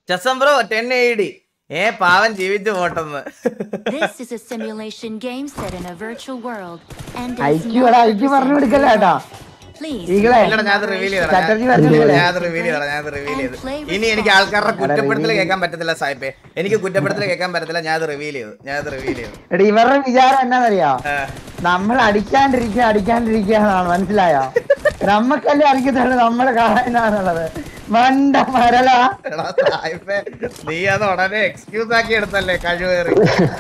ചസം bro ten A D ഏ പാവൻ ജീവിച്ചു പോട്ടെന്ന് This is a simulation game set in a virtual world and does IQ not എടാ IQ പറഞ്ഞു represent കൊടുക്കല്ല കേട്ടോ Please. ഈകളെ ഇല്ലടാ ഞാൻ റിവീൽ ചെയ്തടാ ചാറ്റർജി ഞാൻ- പറഞ്ഞില്ലേ? ഞാൻ റിവീൽ ചെയ്തടാ ഞാൻ റിവീൽ ചെയ്തു ഇനി എനിക്ക് ആൾക്കാരുടെ കുറ്റപ്പെടുത്തൽ കേൾക്കാൻ പറ്റത്തില്ല സായിപ്പേ എനിക്ക് കുറ്റപ്പെടുത്തൽ കേൾക്കാൻ പറ്റത്തില്ല ഞാൻ അത് റിവീൽ ചെയ്തു ഞാൻ അത് റിവീൽ ചെയ്തു എടാ ഇവരുടെ വിചാരം എന്നാന്നറിയോ ആ. നമ്മൾ അടിക്കാണ്ടിരിക്കുക അടിക്കാണ്ടിരിക്കുക എന്നാണ് മനസ്സിലായോ നമ്മക്കല്ലേ അടിക്കത്തുള്ളൂ നമ്മളെ കാണാനുള്ളത് മണ്ട മരല എടാ സായിപ്പേ നീ അത് ഉടനെ എക്സ്ക്യൂസ് ആക്കി എടുത്തല്ലേ കഴിവേറി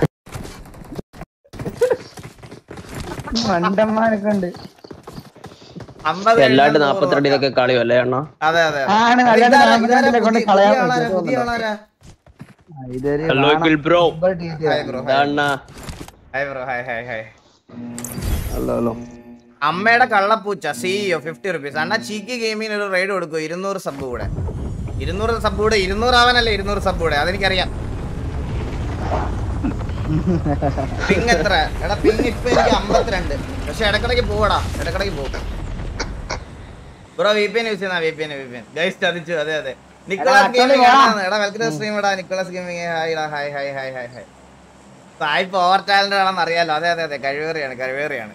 മണ്ടന്മാരൊക്കെ ഉണ്ട് അമ്പത് എല്ലാണ്ട് കഴിഞ്ഞാൽ നാപ്പത്തിരണ്ട് നൂറ് ഇതൊക്കെ കളിയല്ലേ അണ്ണ അതെ അതെ അതെ. ആണ് നല്ല ഇതാരാ- നാപ്പത്തിരണ്ടിലെ ഇതാരാ കൊണ്ട് പുതിയ- കളയാൻ പുതിയ ആളാരാ? പറ്റുമോ പുതിയ എന്നുള്ളത്. ആളാരാ ഇതൊരു ഹലോ കാണാൻ കിൽ ബ്രോ super TT ഹായ് ആണ്. ബ്രോ ഹായ് അണ്ണ hi bro hi hi hi hello hello അമ്മയുടെ കള്ളപ്പൂച്ച സിഇഒ ഫിഫ്റ്റി റുപ്പീസ് അണ്ണാ ചീക്കി ഗെയിമിന് ഒരു റൈഡ് കൊടുക്കും ഇരുന്നൂറ് സബ് കൂടെ ഇരുന്നൂറ് സബ് കൂടെ ഇരുന്നൂറ് ആവാനല്ലേ ഇരുന്നൂറ് സബ് കൂടെ അതെനിക്കറിയാം പിങ് എത്ര എടാ പിങ് ഇപ്പൊ എനിക്ക് അമ്പത്തിരണ്ട് പക്ഷെ ഇടക്കിടക്ക് പോവടാ ഇടക്കിടക്ക് പോകും bro V P N use ചെയ്യുന്ന V P N V P N guys ചതിച്ചു അതെ അതെ നിക്കോളാസ് അട്ടോളി ഗെയിമിംഗ് വാ. ആണ് എടാ വെൽക്കം സ്ട്രീം ഇടാ നിക്കോളാസ് ഗെയിമിംഗ് ഹായ് ടാ hi hi hi hi hi സായിപ്പ് ഓവർ ടാലന്റഡ് ആണെന്ന് അറിയാലോ അതെ അതെ അതെ കഴിവേറിയാണ് കഴിവേറിയാണ്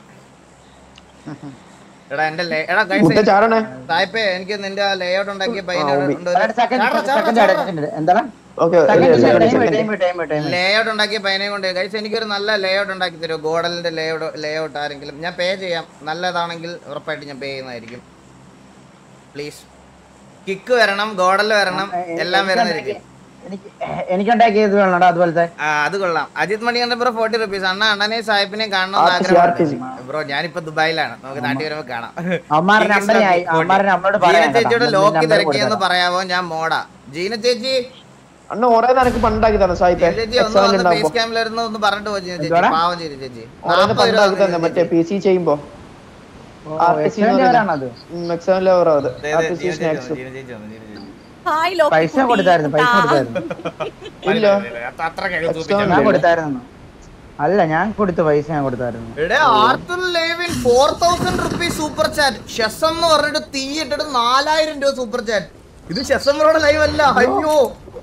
എടാ എന്റെ ലേ- എടാ മുട്ട ഗൈസ് ചാടണേ സായിപ്പേ എനിക്ക് നിന്റെ ലേഔട്ട് ഉണ്ടാക്കിയ ഒരു second, second, second. എന്താണ് okay Second, time, time, time, time. Layout ഉണ്ടാക്കിയ പയ്യനെ കൊണ്ട് ഗൈസ് എനിക്കൊരു നല്ല ലേഔട്ട് ഉണ്ടാക്കി തരുമോ ഗോഡലിന്റെ ലേഔട്ട് ലേഔട്ട് ആരെങ്കിലും ഞാൻ പേ ചെയ്യാം നല്ലതാണെങ്കിൽ ഉറപ്പായിട്ട് ഞാൻ പേ ചെയ്യുന്നതായിരിക്കും പ്ലീസ് കിക്ക് വരണം ഗോഡൽ വരണം എല്ലാം വരുന്നതായിരിക്കും എനിക്ക് എനിക്കുണ്ടാക്കിയത് വേണോടാ അതുപോലത്തെ ആ അത് കൊള്ളാം Ajith Manikandan bro forty rupees അണ്ണ അണ്ണനെ സാഹിബിനെയും കാണണം ആർട്ടിസി, ആർട്ടിസി. ബ്രോ ഞാനിപ്പോ ദുബായിലാണ് നമുക്ക് നാട്ടിൽ വരുമ്പോ കാണാം അവന്മാരുടെ നമ്പർ ഞാൻ അവന്മാരുടെ നമ്മളോട് ജീന പറയാം ചേച്ചിയുടെ കേട്ടോ. ലോക്ക് നമ്പർ തിരക്കിയെന്ന് കൊടുത്തരാം. പറയാവോ ഞാൻ മോടാ ജീന ചേച്ചി അണ്ണ ഓരോ നിനക്ക് പണ്ടാക്കി തന്നെ സായിപ്പേ ജീന ചേച്ചി ഒന്ന് എക്സാമിൽ വന്ന് ഉണ്ടാവുമ്പോ ഫേസ് ക്യാമിലായിരുന്നു ഒന്ന് പറഞ്ഞിട്ട് പോ ജീന ചേച്ചി എന്തുവാടാ? പാവം ജീന ചേച്ചി ഓരോന്ന് നാപ്പത് രൂപ പണ്ടാക്കി തന്നെ തന്നു മറ്റേ ജീന പി സി ചെയ്യുമ്പോ ഓ, ആർട്ടിസി excellent ആണത് എക്സാം ലെവർ അത് ചേച്ചി. ദേ, ദേ, ആർട്ടിസി ജീന ചേച്ചി സ്നാക്സ് വന്നു, ജീന ചേച്ചി വന്നു, ജീന ചേച്ചി. ഹായ് ലോക്കി പൈസ കുട്ടി. കൊടുത്തായിരുന്നു പൈസ ആ. കൊടുത്തായിരുന്നു ഇല്ല അത്ര- അത്ര കഴിവ് Extra സൂപ്പിച്ചാ ഞാൻ മതി. കൊടുത്തായിരുന്നു അല്ല ഞാൻ കൊടുത്ത പൈസ ഞാൻ കൊടുത്തായിരുന്നു എടേ, ആർത്തുൽ ലേവിൻ 4000 റുപ്പീസ് സൂപ്പർ ചാറ്റ് ഷെസം എന്ന് പറഞ്ഞിട്ട് തീ ഇട്ടിട്ട് നാലായിരം രൂപ സൂപ്പർ ചാറ്റ് ഇത് ഷെസമ്മറോടെ ലൈവ് അല്ല അയ്യോ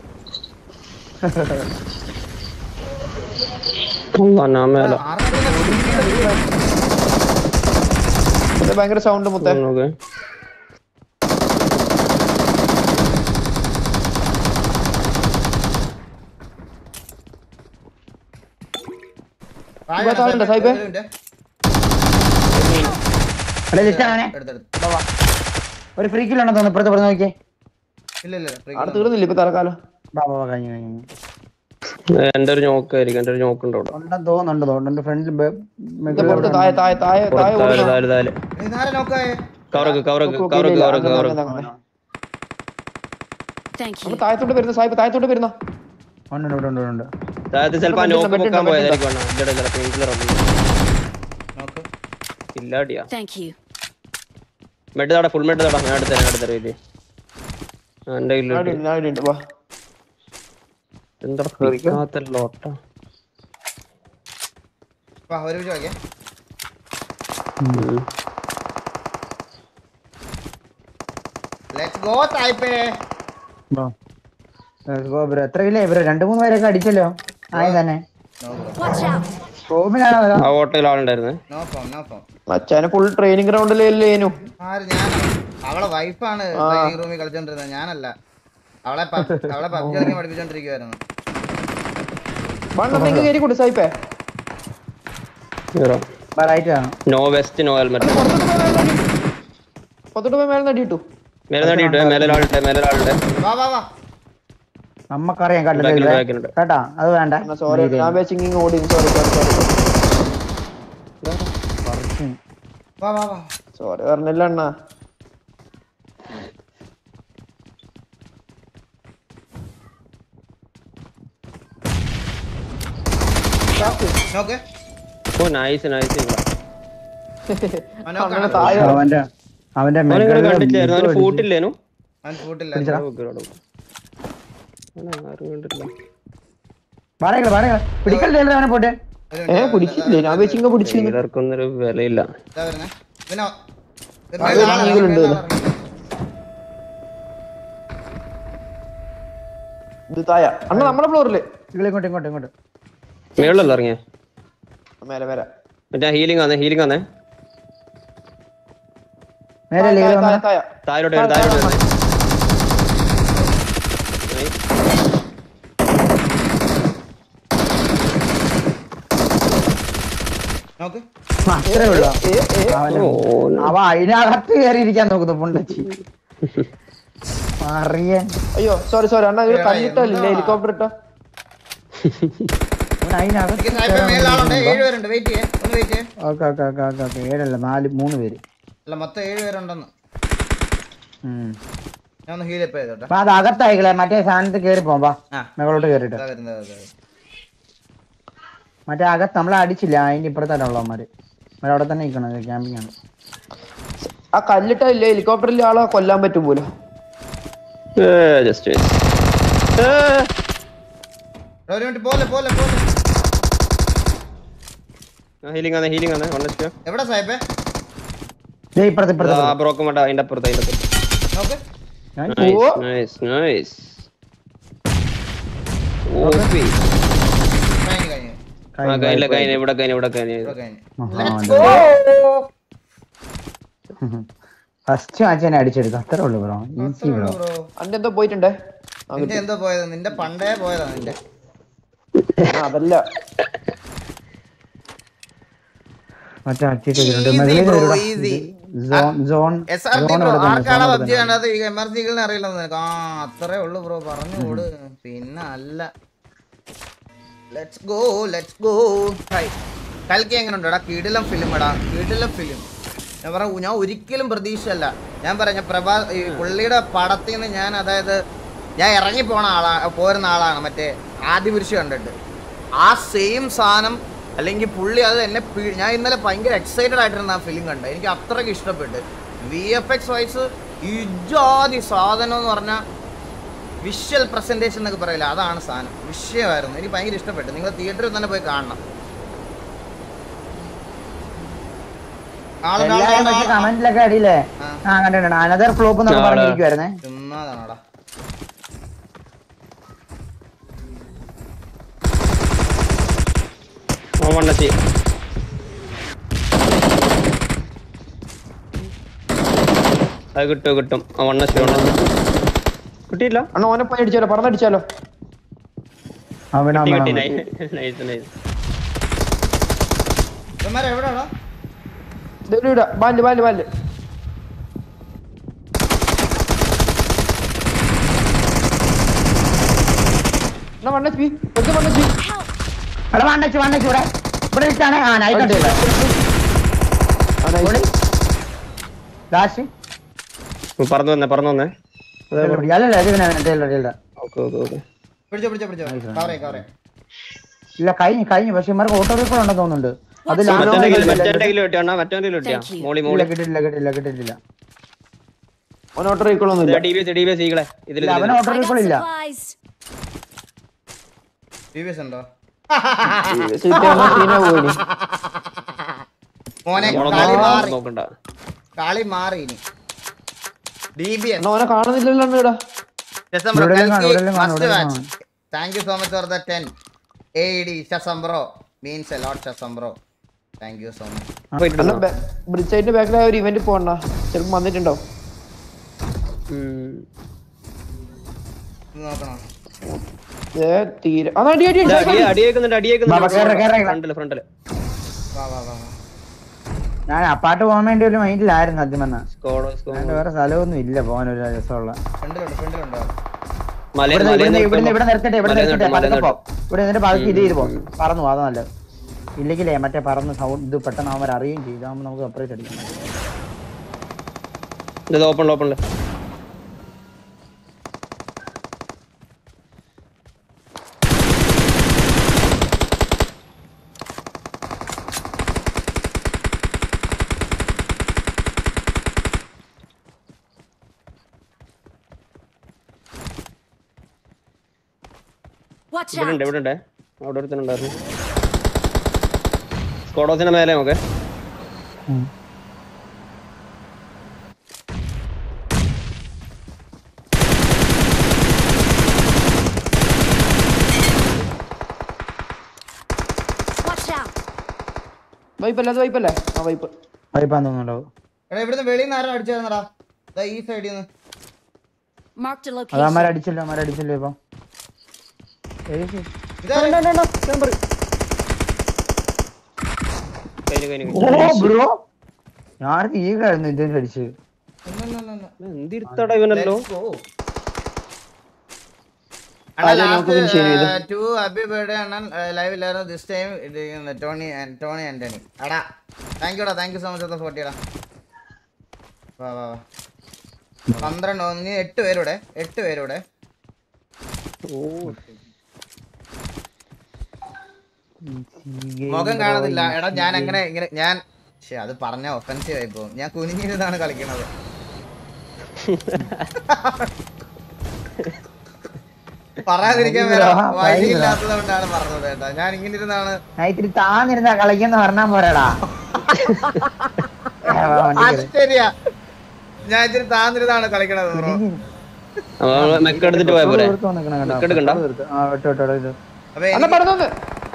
ഞാൻ മേലെ ഇത് ഭയങ്കര സൗണ്ട് മുത്തേ നോക്ക് ഇവിടെ താഴെയുണ്ടോ, സായിപ്പേ? എടാ ലിസ്റ്റ് അവനെ ഒരു ഫ്രീ കിലോ ഉണ്ടോ തോന്നുന്നു ഇപ്പുറത്ത് ഇപ്പുറത്ത് നോക്കിയേ ഇല്ല ഇല്ല അവിടെ തീർന്നില്ല ഇപ്പൊ തൽക്കാലം ബാ ബാ ബാ, കഴിഞ്ഞു കഴിഞ്ഞു എന്റെ ഒരു നോക്കായിരിക്കും എന്റെ ഒരു നോക്കുണ്ട് അവിടെ ഉണ്ടെന്ന് തോന്നുന്നുണ്ട് തോന്നുന്നുണ്ട് ഫ്രണ്ടിൽ ഇത് പുറത്ത് താഴെ താഴെ താഴെ താഴെ താഴെ ഓടുന്നു. താഴെ താഴെ ഇതാരെ നോക്കായേ കവറക്ക് കവറക്ക് ഓക്കേ, ഓക്കേ, കവറക്ക് ഇല്ല, കവറക്ക് അങ്ങനെ, കവറക്ക് അങ്ങനെ, അങ്ങനെ. Thank അപ്പൊ you. താഴത്തോട്ട് വരുന്ന സായിപ്പ് താഴത്തോട്ട് വരുന്ന ഉണ്ട് ഉണ്ട് ഉണ്ട് ഉണ്ട് താഴത്ത് ചിലപ്പോ ആ ബെഡ് നോക്ക് ഉണ്ട്, പൊക്കാൻ ബെഡ് ഉണ്ട്. പോയതായിരിക്കും അണ്ണാ. ഇതിന്റെ ഇടയിൽ പെയിൻ കില്ലർ നോക്ക് ഇല്ലാടിയാ Thank you. മെഡ് താടാ ഫുൾ മെഡ് താടാ ഞാൻ എടുത്തരാം ഞാൻ എടുത്തരാം ഇല്ലേ എന്റെ അവിടെ കില്ല് ഉണ്ട്, അവിടെ ഉണ്ട്, വാ. എന്താ പിടിക്കാത്ത ലോട്ട വാ ഒരു മിനിറ്റ് നോക്കിയേ ലെറ്റ്സ് ഗോ ടൈപ്പേ ബ്രോ എത്ര കിലോ ഇവര് രണ്ടു മൂന്ന് പേരൊക്കെ അടിച്ചല്ലോ ആയി തന്നെ Watch out. റൂമിലാണോ അതോ? ആ ഓട്ടോയിൽ ആളുണ്ടായിരുന്നേ നോ ഫോം നോ ഫോം മച്ചാനെ ഫുൾ ട്രെയിനിങ് ഗ്രൗണ്ടിലേനു ആര് ഞാൻ അവളെ വൈഫാണ് ട്രെയിനിങ് റൂമിൽ കളിച്ചോണ്ടിരുന്നത് ഞാനല്ല അവളെ പ- അവളെ പബ്ജി കളിക്കാൻ പഠിപ്പിച്ചോണ്ടിരിക്കുവായിരുന്നു വണ്ണം കയറി കൊടു സായിപ്പേ ബാ, right ആണ് നോ വെസ്റ്റ് നോ ഹെൽമെറ്റ് പത്തോട്ട് പോയി മേലെ നടി ഇട്ടു മേലെ നടിയിട്ട് മേലെ ഒരാളുടെ മേലെ ഒരാളുടെ വാ വാ വാ നമ്മക്കറിയാം കണ്ടില്ല ബാക്കിലുണ്ട്, ബാക്കിലുണ്ട്. കേട്ടാ അത് വേണ്ട സോറി ഞാൻ വെച്ചിങ് ഓടി സോറി സോറി സോറി വാ വാ വാ സോറി പറഞ്ഞില്ല അണ്ണാ നോക്ക് ഓ നൈസ് നൈസ് അവൻ നോക്ക് അങ്ങനെ താഴെ അവന്റെ അവന്റെ അവനെ മെഗാ കണ്ടില്ലായിരുന്നു അവന് ഫൂട്ടില്ലേനു അവൻ ഫൂട്ടില്ല ആരും കണ്ടില്ല പറയങ്ങള് പറയങ്ങള് പിടിക്കല്ലേ അവനെ പോട്ടെ ഏ പിടിച്ചില്ലേ ഞാൻ വെച്ചിങ്ങ പിടിച്ചു ഇവർക്കൊന്നൊരു വിലയില്ല ഇതാ വരുന്നേ പിന്നെ അത് ഈഗിളുണ്ട് ഇതില്. ഇത് തായ അണ്ണ നമ്മുടെ ഫ്ലോറില് നിങ്ങൾ ഇങ്ങോട്ട് ഇങ്ങോട്ട് ഇങ്ങോട്ട് മേളിലല്ലോ ഇറങ്ങിയ മേലെ മേലെ മറ്റേ ഹീലിംഗ് വന്നേ ഹീലിംഗ് വന്നേ നേരെ തായ, ലീവ് തായ, തായ. താഴോട്ട് വരും താഴോട്ട് വരും നോക്ക് അത്രേ ഉള്ളൂ ഏ, ഏ, അവന് അവ അതിനകത്ത് കയറിയിരിക്കാൻ നോക്കുന്നു പുണ്ടച്ചി അറിയാൻ അയ്യോ സോറി സോറി അണ്ണ ഇത് ഏടാ, കല്ലിട്ടല്ലേ എന്താ? ഹെലികോപ്റ്റർ ഇട്ടോ അവൻ അതിനകത്ത് എനിക്ക് സ്നൈപ്പർ മേളിലാളുണ്ട് ഏഴ് പേരുണ്ട് വെയിറ്റ് ചെയ്യേ ഒന്ന് വെയിറ്റ് ചെയ്യേ okay okay okay okay okay ഏഴല്ല നാല് മൂന്ന് പേര് അല്ല മൊത്തം ഏഴ് പേരുണ്ടെന്ന് ഉം. ഞാൻ ഒന്ന് ഹീൽ അപ്പ് ചെയ്തോട്ടെ അപ്പൊ അത് അകത്തായിക്കളെ മറ്റേ സാധനത്ത് കയറി പോവാ ആ മുകളോട്ട് കയറിട്ട് ഇതാ വരുന്നത് ഇതാ വരുന്നത്. മറ്റേ അകത്ത് നമ്മളെ അടിച്ചില്ല അതിന്റെ ഇപ്പുറത്തല്ല ഉള്ളവന്മാര് അവര് അവിടെ തന്നെ നിൽക്കണം ക്യാമ്പിംഗ് ആണ് ആ കല്ലിട്ടല്ലേ ഹെലികോപ്റ്ററിൽ ആളെ കൊല്ലാൻ പറ്റും പോലും ജസ്റ്റ് എടാ, ഒരു മിനിറ്റ് പോലെ പോലെ പോലെ ഹീലിംഗ് വന്നേ ഹീലിംഗ് വന്നേ വൺ എച്ച് എവിടെ സാഹിബേ ദേ ഇപ്പുറത്ത് ഇപ്പുറത്ത് ആ ബ്രോക്കൻ വേണ്ട അതിന്റെ അപ്പുറത്ത് അതിന്റെ അപ്പുറത്ത് നോക്ക് ഞാൻ ഓ. നൈസ് നൈസ് ഓപ്പി കഴിഞ്ഞു കഴിഞ്ഞു ആ കഴിഞ്ഞില്ല കഴിഞ്ഞ ഇവിടെ കഴിഞ്ഞ ഇവിടെ കഴിഞ്ഞ ഇവിടെ കഴിഞ്ഞു ഫസ്റ്റ് മാച്ച് തന്നെ അടിച്ചെടുത്തു അത്രേ ഉള്ളു ബ്രോ ഈസി ബ്രോ ബ്രോ അന്റെ എന്തോ പോയിട്ടുണ്ടേ ആ, നിന്റെ എന്തോ പോയത് നിന്റെ പണ്ടേ പോയതാ നിന്റെ ആ, അതല്ല മറ്റേ അടിച്ചിട്ട് Easy bro, easy. Zone zone S R T bro ആർക്കാണ് പബ്ജി വേണ്ടത് ഈ എം ആർ സികളിനെ അറിയില്ലെന്ന് നിനക്ക് ആ അത്രേ ഉള്ളു ബ്രോ പറഞ്ഞു കൂട് പിന്നെ അല്ല ലെറ്റ്സ് ഗോ ലെറ്റ്സ് ഗോ കൽക്കി എങ്ങനെ ഉണ്ടോടാ കിടിലം ഫിലിം എടാ കിടിലം ഫിലിം ഞാൻ പറഞ്ഞ ഞാൻ ഒരിക്കലും പ്രതീക്ഷയല്ല ഞാൻ പറഞ്ഞ പ്രഭാ ഈ പുള്ളിയുടെ പടത്തിൽ നിന്ന് ഞാൻ അതായത് ഞാൻ ഇറങ്ങി പോണ ആളാ പോരുന്ന ആളാണ് മറ്റേ ആദ്യ പുരുഷ കണ്ടിട്ട് ആ സെയിം സാധനം അല്ലെങ്കിൽ പുള്ളി അത് എന്നെ പീ- ഞാൻ ഇന്നലെ ഭയങ്കര എക്സൈറ്റഡ് ആയിട്ടിരുന്ന ആ ഫിലിം കണ്ടത് എനിക്ക് അത്രയ്ക്ക് ഇഷ്ടപ്പെട്ട് വി എഫ് എക്സ് വൈസ് ഇജാതി സാധനം എന്ന് പറഞ്ഞാൽ വിഷ്വൽ പ്രസന്റേഷൻ എന്നൊക്കെ പറയില്ല അതാണ് സാധനം വിഷയമായിരുന്നു എനിക്ക് ഭയങ്കര ഇഷ്ടപ്പെട്ടു നിങ്ങൾ തിയേറ്ററിൽ തന്നെ പോയി കാണണം ആളുണ്ട്, ആളുണ്ട്, എല്ലാരും പക്ഷെ ആളുണ്ട്. കമന്റിലൊക്കെ അടിയില്ലേ ആ. ആ കണ്ടിട്ടുണ്ട് അനദർ ഫ്ലോപ്പ് എന്നൊക്കെ ആടാ. പറഞ്ഞിരിക്കുവായിരുന്നേ ചുമ്മാതാണോടാ വൺ എച്ച് അത് കിട്ടും കിട്ടും ആ വൺ എച്ച് വൺ എച്ച് കിട്ടിയില്ല അണ്ണ ഓനെ പോയി അടിച്ചാലോ പറഞ്ഞടിച്ചാലോ അവൻ കിട്ടി അവൻ കിട്ടി അവൻ. നൈസ് നൈസ് ഇവന്മാരെ എവിടെയാടാ ഇവിടാ ബാല് ബാല് ബാല് എന്നാ വണ്ണ പി വെറുതെ വണ്ണ പി എടാ വണ്ടച്ചു വണ്ടച്ചു ഇവിടെ ഇവിടെ ഇട്ടാണ് ആ നൈറ്റ് കണ്ടില്ല ലാസ്റ്റ് പറന്നു വന്നേ പറന്നു വന്നേ അല്ലല്ല ഇത് പിന്നെ അവനെ tailor tailor okay okay okay പിടിച്ചോ പിടിച്ചോ പിടിച്ചോ കവറേ കവറേ ഇല്ല കഴിഞ്ഞു കഴിഞ്ഞു പക്ഷെ ഇമാർക്ക് ഓട്ടോ റീക്കോൾ ഉണ്ടെന്ന് തോന്നുന്നുണ്ട് അത് മറ്റേ കയ്യിൽ മറ്റേ ലാസ്റ്റ് കയ്യിൽ കിട്ടിയാ മറ്റേ കയ്യിൽ കിട്ടിയാ Thank you. മോളി ഇല്ല മോളി കിട്ടില്ല കിട്ടില്ല കിട്ടില്ല ഓൻ ഓട്ടോ റീക്കോളൊന്നുമില്ല D B S D B S ഈകളെ ഇതിൽ ഇല്ല അവന് ഓട്ടോ I റീക്കോൾ got ഇല്ല supplies. ടി വി എസ് ഉണ്ടോ സീന പോയി മോനെ കളി മാറി നോക്കണ്ട കളി മാറി ഇനി ഡി ബി എസ് അണ്ണ ഓനെ കാണുന്നില്ലല്ലോ അണ്ണ ഇവിടെ ഡിസംബർ ഇവിടെ കാണും, ഇവിടെ കാണും, ഇവിടെ കാണും. Thank you so much for the ten A D ശസംബ്രോ മീൻസ് എ ലോട്ട് ശസംബ്രോ താങ്ക് യു സോ മച്ച് അണ്ണ ബ്രിഡ് സൈഡിന്റെ ബാക്കിൽ ഒരു ഇവന്റ് പോകണ്ട ചിലപ്പോ വന്നിട്ടുണ്ടോ ഇത് നോക്കണോ ഏ തീരെ അതാ അടി അടി അടി, അടി അടിയേക്കുന്നുണ്ട് ബാബാ, കേറ്, കേറ്, കേറ്. ഫ്രണ്ടില് ഫ്രണ്ടില് വാ വാ വാ വാ. ഞാൻ അപ്പാട്ട് പോകാൻ വേണ്ടി ഒരു മൈൻഡിലായിരുന്നു സത്യം പറഞ്ഞ സ്കോഡ് സ്കോഡ് അതിന്റെ വേറെ സ്ഥലമൊന്നും ഇല്ല പോകാൻ ഒരു രസമുള്ള ഫ്രണ്ടിലുണ്ട് ഫ്രണ്ടിലുണ്ടോ മല ഇവിടുന്ന് ഇവിടുന്ന് ഇവിടുന്ന് ഇവിടെ നിർത്തട്ടെ ഇവിടെ മലയിൽ നിർത്തട്ടെ നിർത്ത്, പതുക്കെ മലയിൽ പോ ഇവിടെ എന്നിട്ട് പതുക്കെ ഇത് ചെയ്ത് പോ പറന്നു പോ, അതാ നല്ലത് ഇല്ലെങ്കിലേ മറ്റേ പറന്ന് സൗണ്ട് ഇത് പെട്ടെന്ന് അവന്മാർ അറിയുകയും ചെയ്യും ഇതാകുമ്പോൾ നമുക്ക് സെപ്പറേറ്റ് അടിക്കാം ഇത് ഓപ്പൺ ഓപ്പണില് Watch ഇവിടെ out. ഉണ്ട് ഇവിടെ ഉണ്ട് അവിടെ ഒരുത്തനുണ്ടായിരുന്നു സ്കോഡോസിന്റെ മേലെ നോക്കെ വൈപ്പല്ലേ അത് വൈപ്പല്ലേ ആ വൈപ്പ് വൈപ്പാന്ന് തോന്നുന്നുണ്ടാവും എടാ ഇവിടുന്ന് വെളിയിൽ നിന്ന് ആരും അടിച്ചായിരുന്നടാ ദാ ഈ സൈഡിൽ നിന്ന് Marked a അത് location. അമ്മരടിച്ചല്ലോ അമ്മരടിച്ചല്ലോ ഇപ്പൊ ഇതാര്? കഴിഞ്ഞു കഴിഞ്ഞു ഓ ബ്രോ ഞാൻ ഈ കഴിഞ്ഞു ഇതിന് അടിച്ച് ഇല്ല, ഇല്ല, ഇല്ല, ഇല്ല. എന്തിരുത്തടാ ഇവനല്ലോ Let's go. ആ, ഇത് നമുക്ക് finish ചെയ്യാം ഇത്. ടു ഹാപ്പി ബർത്ത്ഡേ അണ്ണൻ ലൈവ് ഇല്ലായിരുന്നു this time Tony Tony Anthony അടാ താങ്ക് യുടാ താങ്ക് യു സോ മച്ച് ഫോർട്ടിടാ വാ വാ വാ പന്ത്രണ്ട് ഒന്ന് എട്ട് പേരൂടെ എട്ട് പേരൂടെ മുഖം കാണുന്നില്ല എടാ ഞാൻ അങ്ങനെ ഇങ്ങനെ ഞാൻ ശേ അത് പറഞ്ഞ ഒഫൻസീവ് ആയി പോകും ഞാൻ കുനിഞ്ഞിരുന്നാണ് കളിക്കണത് പറയാതിരിക്കാൻ ഇല്ല, വരാം ഭയങ്കര. വഴിയില്ലാത്തത് കൊണ്ടാണ് പറഞ്ഞത് കേട്ടോ ഞാൻ ഇങ്ങനെ ഇരുന്നാണ് ഞാൻ ഇത്തിരി താന്നിരുന്നാ കളിക്കുന്ന പറഞ്ഞാ പോരാടാ ഏ, വാ, വണ്ടി കേറ്. ആശ്ചര്യ ഞാൻ ഇച്ചിരി താന്നിരുന്നാണ് കളിക്കണത് ബ്രോ മെക്ക എടുത്തിട്ട് പോയ പോരെ കൊടുത്ത് വന്നേക്കണ കേട്ടോ. മെക്ക എടുക്കണ്ട കൊടുത്ത്. ആ, വിട്ടോ, വിട്ടോ, വിട്ടോ, ഇത്. അപ്പൊ അണ്ണ എനിക്ക് പറഞ്ഞോന്ന്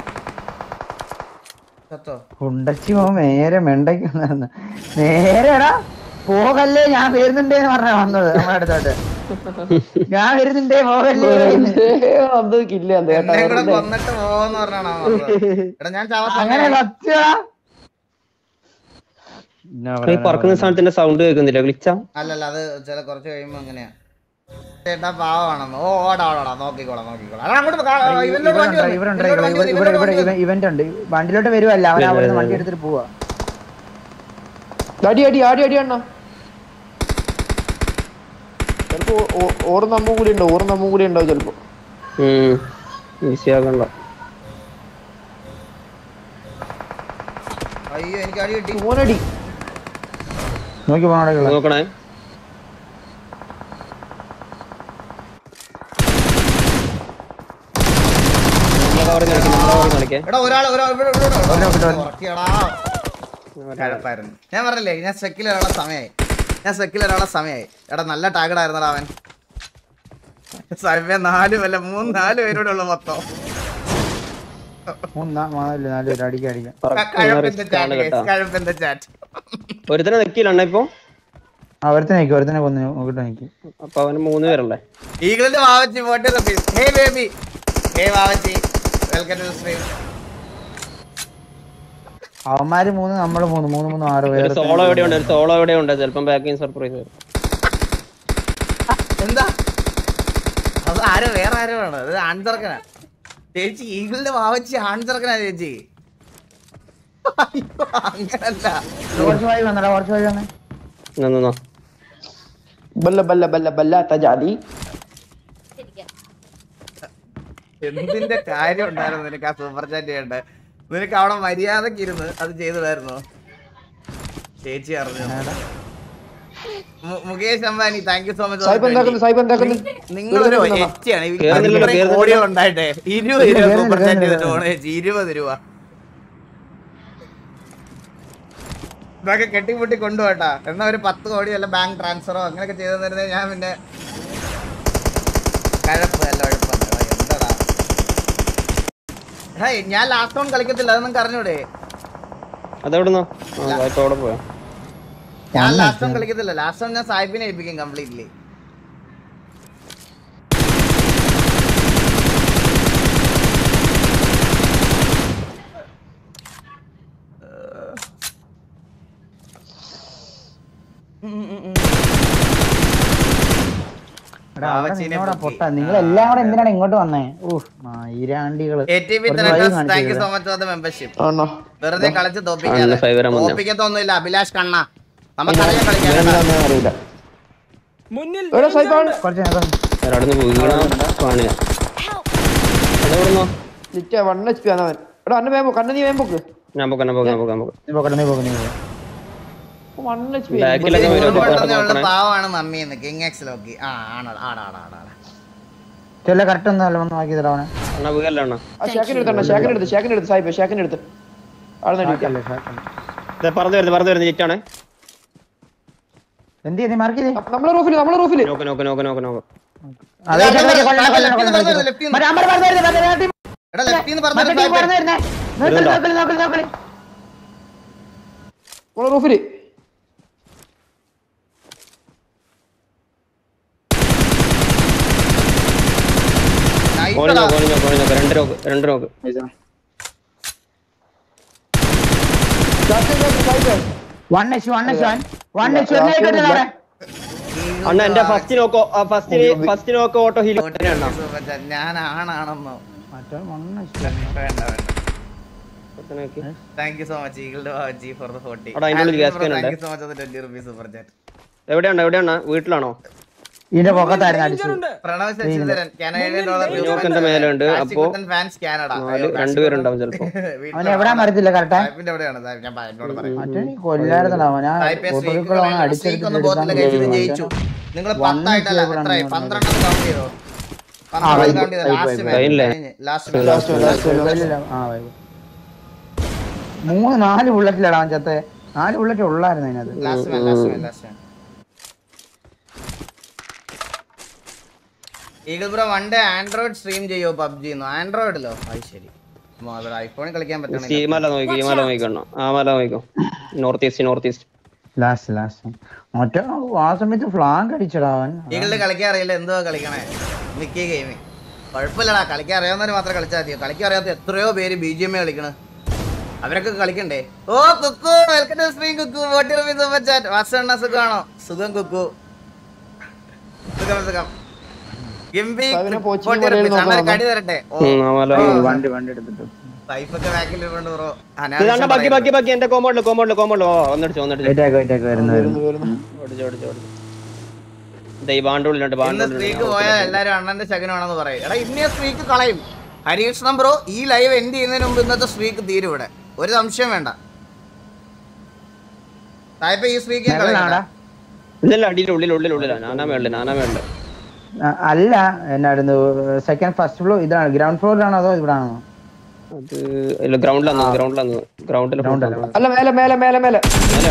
സത്തോ ഉണ്ടച്ചി പോ നേരെ മെണ്ടയ്ക്ക് വന്നായിരുന്നു. നേരെടാ പോകല്ലേ ഞാൻ വരുന്നുണ്ടേന്ന് പറഞ്ഞാ വന്നത് നമ്മുടെ അടുത്തോട്ട് ഞാൻ വരുന്നുണ്ടേ പോകല്ലേ അത് കില്ല അത് കേട്ടാ എന്നെ കൂടെ വെറുതെ. കൊന്നിട്ട് പോവെന്ന് പറഞ്ഞാണ് അവൻ പറഞ്ഞത്. എടാ ഞാൻ ചാവാൻ അങ്ങനെ സമയമായി. സത്യടാ ഈ പറക്കുന്ന സാധനത്തിന്റെ സൗണ്ട് കേൾക്കുന്നില്ല ഗ്ലിച്ചാ അല്ലല്ല അത് ചില കുറച്ച് കഴിയുമ്പോ അങ്ങനെയാ ചേട്ടാ പാവാണെന്ന് ഓ ഓടാ ഓടാ നോക്കിക്കോളാം നോക്കിക്കോളാം അതാ അങ്ങോട്ട് കാ- ഇവനിലോട്ട് വണ്ടി വന്നു. ഇവരുണ്ട് ഇവനിലോട്ട് വണ്ടി വന്നു, ഇവനിലോട്ട് വണ്ടി വന്നു. ഇവന്റ് ഉണ്ട് വണ്ടിയിലോട്ട് വരുവല്ല അവൻ അവിടെ വണ്ടി എടുത്തിട്ട് പോവാ അടി അടി ആടി അടി അണ്ണ ചിലപ്പോ ഓ- ഓ- ഓറ് നമ്മും കൂടി ഉണ്ടാവും ഓറ് നമ്മും കൂടി ഉണ്ടാവും ചിലപ്പോ ഈസി ആക്കണ്ട അയ്യോ എനിക്ക് അടി കിട്ടി മോനടി നോക്കി പോണോടെ നോക്കണേ നമ്മളെ കവറിൽ കളിക്കാം നമ്മളെ കവറിൽ കളിക്കേ എടാ ഒരാൾ ഒരാൾ ഇവിടെ ഇവിടെ ഇവിടെ. ഒരാൾ ഇവിടെ വന്നു. ഉറക്കിയെടാ. കഴപ്പായിരുന്നു ഞാൻ പറഞ്ഞില്ലേ ഞാൻ സെക്കിൽ ഒരാളെ സമയമായി ഞാൻ സെക്കിൽ ഒരാളെ സമയമായി എടാ നല്ല ടാഗഡായിരുന്നടാ അവൻ സമയം നാല് അല്ല മൂന്ന് നാല് പേരോടെ ഉള്ളു മൊത്തം മൂന്നാ നാല് നാല് പേര് അടിക്കാൻ അടിക്കാം കഴപ്പിന്റെ റിസ്ക് ആണ് ചാറ്റ് കേട്ടോ കഴപ്പിന്റെ ചാറ്റ് ഒരുത്തനെ നിക്കില്ല ഇപ്പൊ ആ ഒരുത്തനെ നിൽക്കും ഒരുത്തനെ കൊന്നു നോക്കിട്ട് നിൽക്കും അപ്പൊ അവന് മൂന്ന് പേരല്ലേ ഈഗിളിന്റെ Vavachi forty rupees hey baby hey Vavachi welcome to stream അവന്മാര് മൂന്ന് നമ്മള് മൂന്ന് മൂന്ന് മൂന്ന് ആറ് ഒരു പേര് സോളോ എവിടെയുണ്ട് ഒരു സോളോ എവിടെയുണ്ട് ചിലപ്പം ബാക്കിങ് സർപ്രൈസ് വരും എന്താ അത് ആരോ വേറെ ആരോ ആണ് അത് ആൺചെറുക്കനാ ചേച്ചി ഈഗിളിന്റെ വാവച്ചി ആൺചെറുക്കനാ ചേച്ചി അയ്യോ, അങ്ങനല്ല കുറച്ച് വഴി വന്നടാ കുറച്ച് വഴി വന്നേ നിന്നോ ബല്ല ബല്ല ബല്ല ബല്ലാത്ത ജാതി എന്തിന്റെ കാര്യം ഉണ്ടായിരുന്നു നിനക്ക് ആ സൂപ്പർ ചാറ്റ് ചെയ്യണ്ടേ നിനക്ക് അവിടെ മര്യാദക്ക് ഇരുന്ന് അത് ചെയ്തതായിരുന്നോ ചേച്ചി അറിഞ്ഞു മു- Mukesh Ambani thank you so സായിപ്പ് എന്താക്കുന്നു മച്ച് സായിപ്പ് എന്താക്കുന്നു നിങ്ങളൊരു കേറുന്നില്ല. എച്ചിയാണ് ഈ കേറുന്നില്ലല്ലോ, ഇത്രയും കേറുന്നില്ല. കോടികൾ ഉണ്ടായിട്ടെ ഇരുപത് രൂപ കേറുന്നില്ല, സൂപ്പർ ചാറ്റ് കേറുന്നില്ല. ചെയ്തിട്ട് പോണ ചേച്ചി ഇരുപത് രൂപ ഇതൊക്കെ കെട്ടിമുട്ടി കൊണ്ടുപോട്ടാ എന്നാ ഒരു പത്ത് കോടി വല്ല ബാങ്ക് ട്രാൻസ്ഫറോ അങ്ങനെയൊക്കെ ചെയ്തു തരുന്നത് ഞാൻ പിന്നെ കഴപ്പ് അല്ല ഉഴപ്പാണ് എന്താടാ ഹേയ് ഞാൻ ലാസ്റ്റ് ഓൺ കളിക്കത്തില്ല അത് നിങ്ങൾക്ക് അറിഞ്ഞൂടെ അതെവിടുന്നോ ആ ഇപ്പൊ അവിടെ പോയോ ഞാൻ ലാസ്റ്റ് ഓൺ കളിക്കത്തില്ല ലാസ്റ്റ് ഓൺ ഞാൻ സാഹിബിനെ ഏൽപ്പിക്കും കംപ്ലീറ്റ്ലി എടാ, അവിടെ വാവച്ചീനെ നിന്നോടാ പൊക്കി. പൊട്ട നിങ്ങൾ എല്ലാം കൂടെ എന്തിനാണ് ഇങ്ങോട്ട് വന്നേ ഊഹ് മൈരാണ്ടികള് എ ടി പി കുറച്ച് വഴി താങ്ക് യു കാണിച്ചു so much for the membership ആണോ വെറുതെ കളിച്ച് അണ്ണ തോപ്പിക്കാതെ five വരാൻ വന്നോ? തോപ്പിക്കത്തൊന്നുമില്ല അഭിലാഷ് കണ്ണ നമുക്കറിയാം കളിക്കാൻ എന്താണെന്ന് അറിയില്ല എവിടെ സായിപ്പാണ് കുറച്ച് നേരം ഒരാടുന്ന് വീണ കാണില്ല അതെവിടുന്നോ ലിറ്റ വൺ എച്ച് പി ആണ് അവൻ എടാ അന്ന വേമ്പോ കണ്ണ നീ വേമ്പോക്ക് ഞാൻ പോക്കാം ഞാൻ പോക്കാം ഞാൻ പോക്കാം ഞാൻ പോക്കാം നീ പോക്കട്ടെ നീ പോക്ക് നീ പോക്ക് വൺ എച്ച് പി ബാക്കിലൊക്കെ വരും ഉള്ള പാവാണ് മമ്മി എന്ന് കിങ് എക്സ് ലോക്കി ആ ആണോ ആടാ ആടാ ആടാ ചെല്ല കറക്റ്റ് ഒന്നും ഒന്ന് നോക്കി തരാവണേ അണ്ണാ വീകല്ല അണ്ണാ ആ ഷാക്കിന്റെ അടുത്ത് ഷാക്കിന്റെ അടുത്ത് ഷാക്കിന്റെ അടുത്ത് സായിപ്പ് ഷാക്കിന്റെ അടുത്ത് അവിടെ നിന്ന് ഷാക്കല്ലേ, ഷാക്കല്ലേ. ദേ പറഞ്ഞു വരുന്നത് പറഞ്ഞു വരുന്നത് ജിറ്റാണ് എന്ത് ചെയ്ത് നീ മാർക്ക് ചെയ്തേ നമ്മളെ റൂഫില് നമ്മളെ റൂഫില് നോക്ക് നോക്ക് നോക്ക് നോക്ക് നോക്ക് അതെ അതെ, കൊല്ലണം, അതെ, കൊല്ലണം, അതെ, കൊല്ലണം, left കൊല്ലണം, ന്ന് കൊല്ലണം. left ന്ന്. മറ്റേ അമ്പർ പറഞ്ഞു വരുന്നത്, മറ്റേ ആ team- എടാ ലെഫ്റ്റിന്ന് മറ്റേ team പറഞ്ഞു പറഞ്ഞു വരുന്നേ. നോക്കല്, നോക്കല്, നോക്കല്, നോക്കല്. മോളെ റൂഫില് Nice കോണിഞ്ഞോ ടാ. കോണിഞ്ഞോ കോണിഞ്ഞോ രണ്ട് നോക്ക് രണ്ട് നോക്ക് one H one H one one H one അണ്ണ എന്റെ ഫസ്റ്റ് നോക്കോ ഫസ്റ്റ് ഫസ്റ്റ് നോക്കോ ഓട്ടോ ഹീൽ Super chat. ഞാൻ ആണാണെന്നോ മറ്റേ വൺ എച്ച് വേണ്ട വേണ്ട thank you so much Eagle ji for the forty എടാ, അതിന്റെ ഉള്ളിൽ gas can ഉണ്ട്. Thank you so much twenty rupees super chat എവിടെയാണ് എവിടെയാണ് വീട്ടിലാണോ ഇതിന്റെ പൊക്കത്തായിരുന്നു അടിച്ചു പ്രണവ് ശശിധരൻ കാനഡിയൻ ഡോളർ ഇതിനൊക്കെ മേലെ ഉണ്ട് അപ്പോ ഫാൻസ് കാനഡ നാല് രണ്ടുപേരുണ്ടാവും ചിലപ്പോ അവൻ എവിടാ മരത്തില്ല കറക്റ്റാ സാഹിബിന്റെ എവിടെയാണ് സാഹിബ് ഞാൻ പ- എന്നോട് പറയാം മറ്റേ കൊല്ലായിരുന്നോ ഞാൻ സാഹിബ് streak ഒട്ടുമിക്കളാണ് കളയണം. streak ഒന്നും പോകത്തില്ല guys. ഇത് ജയിച്ചു നിങ്ങൾ പത്തായിട്ടല്ല എത്രയായി പന്ത്രണ്ടെണ്ണം കൗണ്ട് ചെയ്തോ പന്ത്രണ്ടെണ്ണം കൗണ്ട് ചെയ്തോ ലാസ്റ്റ് കഴിഞ്ഞില്ലേ? ലാസ്റ്റ് അടിച്ചു ആ വൈ. മൂന്ന് നാല് ബുള്ളറ്റിലടാ അവൻ ചത്തെ നാല് ബുള്ളറ്റ് ഉള്ളായിരുന്നു അതിനകത്ത് last man last man last man Eagle bro one day Android stream ചെയ്യോ പബ്ജി ആൻഡ്രോയിഡിലോ അത് ശരി ഐഫോണിൽ കളിക്കാൻ പറ്റണേ ഈ മല നോക്കി ഈ മല നോക്കിക്കണോ ആ മല നോക്കിക്കോ north east north east last last മറ്റേ ആ സമയത്ത് ഫ്ലാങ്ക് അടിച്ചടാ അവൻ ഈഗിളിൽ കളിക്കാൻ അറിയില്ല എന്തുവാ കളിക്കണേ മിക്കി ഗെയിമിങ് കുഴപ്പമില്ലടാ കളിക്കാൻ അറിയാവുന്നവര് മാത്രം കളിച്ചാൽ മതിയോ കളിക്കാൻ അറിയാത്ത എത്രയോ പേര് ബി ജി എം എ കളിക്കണ് അവരൊക്കെ കളിക്കണ്ടേ ഓ Kukku welcome to stream Kukku വോട്ടി റുപ്പി സൂപ്പർ ചാറ്റ് വാസണ്ണ സുഖമാണോ സുഖം കുക്കു സുഖം സുഖം ഗിംബി സാബിനെ പോച്ചിങ് ഫോർട്ടി പറയൽ റുപ്പീസ് അണ്ണാ നോക്കണം. കടി തരട്ടെ ഓ ആ മല വണ്ടി വണ്ടി എടുത്തിട്ട് വൈഫൊക്കെ ബാക്കിൽ ഇട്ടുണ്ട് ബ്രോ ഇതാണ്ട ബാക്കി ബാക്കി ബാക്കി എന്റെ കോമ്പൗണ്ടില് കോമ്പൗണ്ടില് കോമ്പൗണ്ടില് ഓ വന്നിടിച്ചു വന്നിടിച്ചു വെയിറ്റ് ആക്കി വെയിറ്റ് ആക്കി വരുന്നു വരുന്നു വരുന്നു ഓടിച്ചു ഓടിച്ചു ഓടിച്ചു ദേ ഈ ബാണ്ട് ഉള്ളിലുണ്ട് ഇന്ന് ബാണ്ട് സ്ത്രീക്ക് പോയാൽ എല്ലാരും അണ്ണന്റെ ശകനമാണെന്ന് പറയും എടാ ഇന്നേ സ്ത്രീക്ക് കളയും ഹരികൃഷ്ണൻ ബ്രോ ഈ ലൈവ് എൻഡ് ചെയ്യുന്നതിന് മുമ്പ് ഇന്നത്തെ സ്ത്രീക്ക് തീരും ഇവിടെ ഒരു സംശയം വേണ്ട തായ്പ ഈ സ്ത്രീക്ക് ഞാൻ മേളിലാടാ കളയണ്ട. ഇല്ലല്ല അടിയിൽ ഉള്ളിൽ ഉള്ളിൽ ഉള്ളിലാ നാനാ മേളില് നാനാ മേളില് ആ, അല്ല എന്നായിരുന്നു സെക്കൻഡ് ഫസ്റ്റ് ഫ്ലോർ ഇതാണ് ഗ്രൗണ്ട് ഫ്ലോറിലാണോ അതോ ഇവിടാണോ അത് ഇല്ല ഗ്രൗണ്ടിലാന്ന് ഗ്രൗണ്ടിലാന്ന് ഗ്രൗണ്ടിൽ അല്ല മേലെ മേലെ മേലെ മേലെ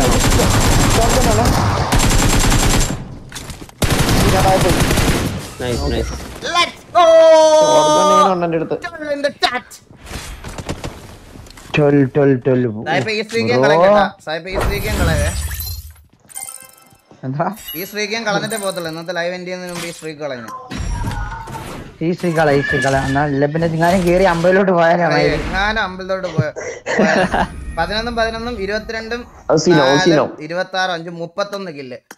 നൈസ് നൈസ് Let's go! ഉണ്ട് എന്റെ അടുത്ത് Turn in the chat. Twelve twelve twelve സായിപ്പ് ഈ സ്ത്രീക്ക് ഞാൻ കളയണ്ട. സായിപ്പ് ഈ സ്ത്രീക്ക് ഞാൻ കളയവേ. എന്താ ഈ സ്ത്രീക്ക് ഞാൻ കളഞ്ഞിട്ടേ പോകത്തുള്ളൂ ഇന്നത്തെ ലൈവ് എൻഡ് ചെയ്യുന്നതിന് മുമ്പ് ഈ സ്ത്രീക്ക് കളയുന്നു ഈ ശ്രീകള ഈ ശ്രീകള എന്നാ ഇല്ല പിന്നെ ചിങ്ങാനും കേറി അമ്പതിലോട്ട് പോയാലാണ് ഞാൻ അമ്പലത്തോട്ട് പോയ പതിനൊന്നും പതിനൊന്നും ഇരുപത്തിരണ്ടും അത് സീനോ, അത് സീനോ. ഇരുപത്തി ആറ് അഞ്ചും മുപ്പത്തൊന്ന് കില്ല്